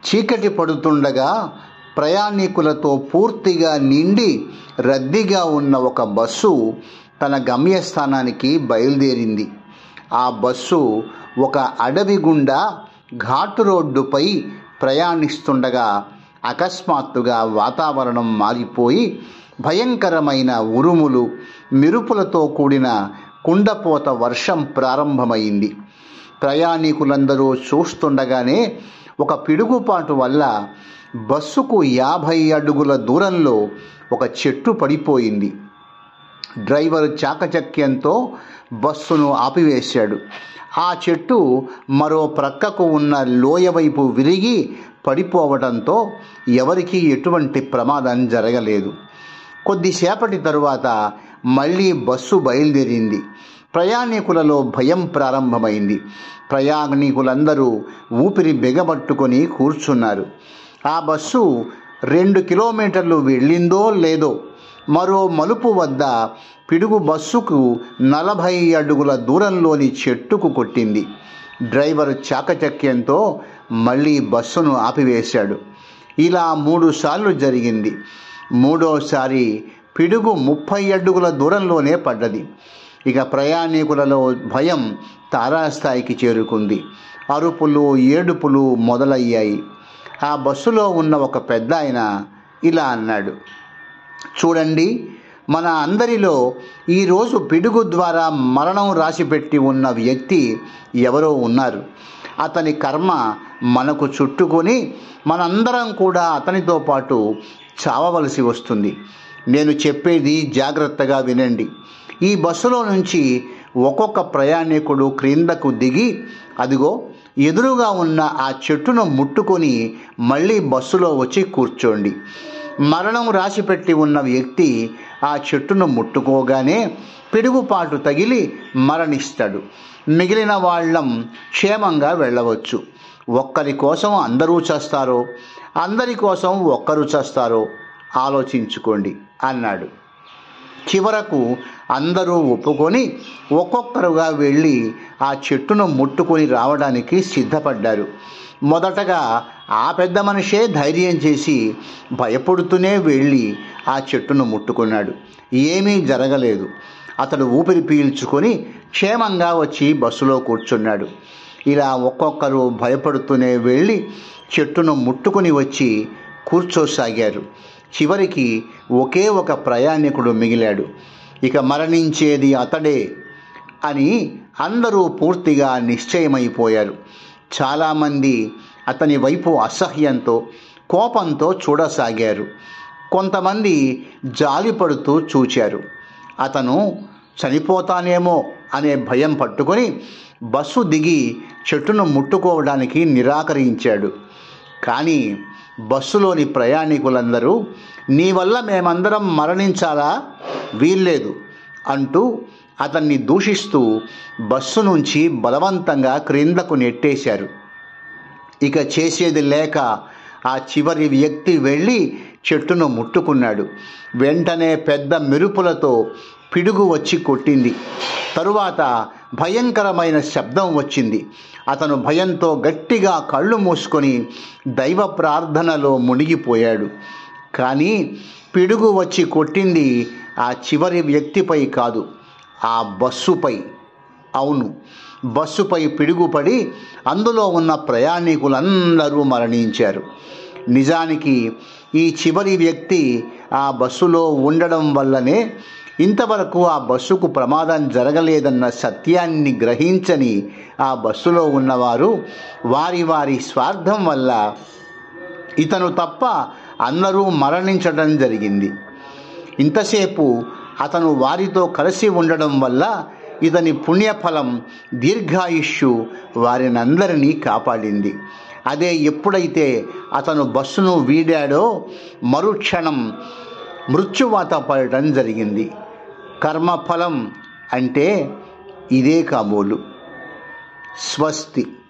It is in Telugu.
చీకటి పడుతుండగా ప్రయాణికులతో పూర్తిగా నిండి రద్దీగా ఉన్న ఒక బస్సు తన గమ్యస్థానానికి బయలుదేరింది ఆ బస్సు ఒక అడవి గుండా ఘాటు రోడ్డుపై ప్రయాణిస్తుండగా అకస్మాత్తుగా వాతావరణం మారిపోయి భయంకరమైన ఉరుములు మెరుపులతో కూడిన కుండపోత వర్షం ప్రారంభమైంది ప్రయాణికులందరూ చూస్తుండగానే ఒక పిడుగుపాటు వల్ల బస్సుకు యాభై అడుగుల దూరంలో ఒక చెట్టు పడిపోయింది డ్రైవర్ చాకచక్యంతో బస్సును ఆపివేశాడు ఆ చెట్టు మరో ప్రక్కకు ఉన్న లోయ వైపు విరిగి పడిపోవడంతో ఎవరికీ ఎటువంటి ప్రమాదం జరగలేదు కొద్దిసేపటి తరువాత మళ్ళీ బస్సు బయలుదేరింది ప్రయాణికులలో భయం ప్రారంభమైంది ప్రయాణికులందరూ ఊపిరి బిగబట్టుకొని కూర్చున్నారు ఆ బస్సు రెండు కిలోమీటర్లు వెళ్ళిందో లేదో మరో మలుపు వద్ద పిడుగు బస్సుకు నలభై అడుగుల దూరంలోని చెట్టుకు కొట్టింది డ్రైవర్ చాకచక్యంతో మళ్ళీ బస్సును ఆపివేశాడు ఇలా మూడు సార్లు జరిగింది మూడోసారి పిడుగు ముప్పై అడుగుల దూరంలోనే పడ్డది ఇక ప్రయాణికులలో భయం తారాస్థాయికి చేరుకుంది అరుపులు ఏడుపులు మొదలయ్యాయి ఆ బస్సులో ఉన్న ఒక పెద్ద ఆయన ఇలా అన్నాడు చూడండి మన అందరిలో ఈరోజు పిడుగు ద్వారా మరణం రాసిపెట్టి ఉన్న వ్యక్తి ఎవరో ఉన్నారు అతని కర్మ మనకు చుట్టుకొని మనందరం కూడా అతనితో పాటు చావవలసి వస్తుంది నేను చెప్పేది జాగ్రత్తగా వినండి ఈ బస్సులో నుంచి ఒక్కొక్క ప్రయాణికుడు క్రిందకు దిగి అదిగో ఎదురుగా ఉన్న ఆ చెట్టును ముట్టుకొని మళ్ళీ బస్సులో వచ్చి కూర్చోండి మరణం రాసిపెట్టి ఉన్న వ్యక్తి ఆ చెట్టును ముట్టుకోగానే పిడుగుపాటు తగిలి మరణిస్తాడు మిగిలిన వాళ్ళం క్షేమంగా వెళ్ళవచ్చు ఒక్కరి కోసం అందరూ చేస్తారో అందరి కోసం ఒక్కరు చేస్తారో ఆలోచించుకోండి అన్నాడు చివరకు అందరూ ఒప్పుకొని ఒక్కొక్కరుగా వెళ్ళి ఆ చెట్టును ముట్టుకొని రావడానికి సిద్ధపడ్డారు మొదటగా ఆ పెద్ద మనిషే ధైర్యం చేసి భయపడుతూనే వెళ్ళి ఆ చెట్టును ముట్టుకున్నాడు ఏమీ జరగలేదు అతడు ఊపిరి పీల్చుకొని క్షేమంగా వచ్చి బస్సులో కూర్చున్నాడు ఇలా ఒక్కొక్కరు భయపడుతూనే వెళ్ళి చెట్టును ముట్టుకొని వచ్చి కూర్చోసాగారు చివరికి ఒకే ఒక ప్రయాణికుడు మిగిలాడు ఇక మరణించేది అతడే అని అందరూ పూర్తిగా నిశ్చయమైపోయారు చాలామంది అతని వైపు అసహ్యంతో కోపంతో చూడసాగారు కొంతమంది జాలిపడుతూ చూచారు అతను చనిపోతానేమో అనే భయం పట్టుకొని బస్సు దిగి చెట్టును ముట్టుకోవడానికి నిరాకరించాడు కానీ బస్సులోని ప్రయాణికులందరూ నీ వల్ల మేమందరం మరణించాలా వీల్లేదు అంటూ అతన్ని దూషిస్తూ బస్సు నుంచి బలవంతంగా క్రిందకు నెట్టేశారు ఇక చేసేది లేక ఆ చివరి వ్యక్తి వెళ్ళి చెట్టును ముట్టుకున్నాడు వెంటనే పెద్ద మెరుపులతో పిడుగు వచ్చి కొట్టింది తరువాత భయంకరమైన శబ్దం వచ్చింది అతను భయంతో గట్టిగా కళ్ళు మూసుకొని దైవ ప్రార్థనలో మునిగిపోయాడు కానీ పిడుగు వచ్చి కొట్టింది ఆ చివరి వ్యక్తిపై కాదు ఆ బస్సుపై అవును బస్సుపై పిడుగుపడి అందులో ఉన్న ప్రయాణికులందరూ మరణించారు నిజానికి ఈ చివరి వ్యక్తి ఆ బస్సులో ఉండడం వల్లనే ఇంతవరకు ఆ బస్సుకు ప్రమాదం జరగలేదన్న సత్యాన్ని గ్రహించని ఆ బస్సులో ఉన్నవారు వారి వారి స్వార్థం వల్ల ఇతను తప్ప అందరూ మరణించడం జరిగింది ఇంతసేపు అతను వారితో కలిసి ఉండడం వల్ల ఇతని పుణ్యఫలం దీర్ఘాయుష్యు వారినందరినీ కాపాడింది అదే ఎప్పుడైతే అతను బస్సును వీడాడో మరుక్షణం మృత్యువాత పడటం జరిగింది కర్మఫలం అంటే ఇదే కాబోలు స్వస్తి